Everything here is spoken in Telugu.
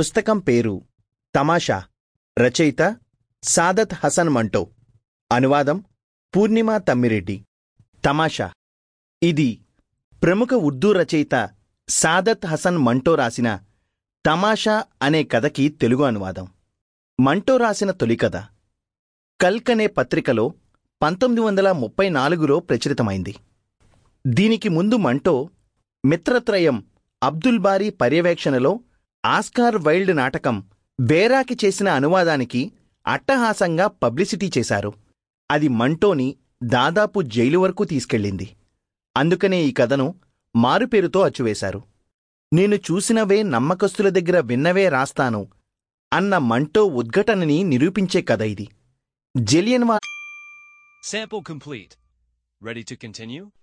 పుస్తకం పేరు తమాషా రచయిత సాదత్ హసన్ మంటో అనువాదం పూర్ణిమ తమ్మిరెడ్డి తమాషా ఇది ప్రముఖ ఉర్దూ రచయిత సాదత్ హసన్ మంటో రాసిన తమాషా అనే కథకి తెలుగు అనువాదం మంటో రాసిన తొలి కథ కల్క్ అనే పత్రికలో పంతొమ్మిది వందల ముప్పై నాలుగులో ప్రచురితమైంది దీనికి ముందు మంటో మిత్రత్రయం అబ్దుల్ బారీ పర్యవేక్షణలో ఆస్కార్ వైల్డ్ నాటకం బేరాకి చేసిన అనువాదానికి అట్టహాసంగా పబ్లిసిటీ చేశారు అది మంటోని దాదాపు జైలు వరకు తీసుకెళ్ళింది అందుకనే ఈ కథను మారుపేరుతో అచ్చువేశారు నేను చూసినవే నమ్మకస్తుల దగ్గర విన్నవే రాస్తాను అన్న మంటో ఉద్ఘటనని నిరూపించే కథ ఇది జలియన్ వా Sample complete. Ready to continue?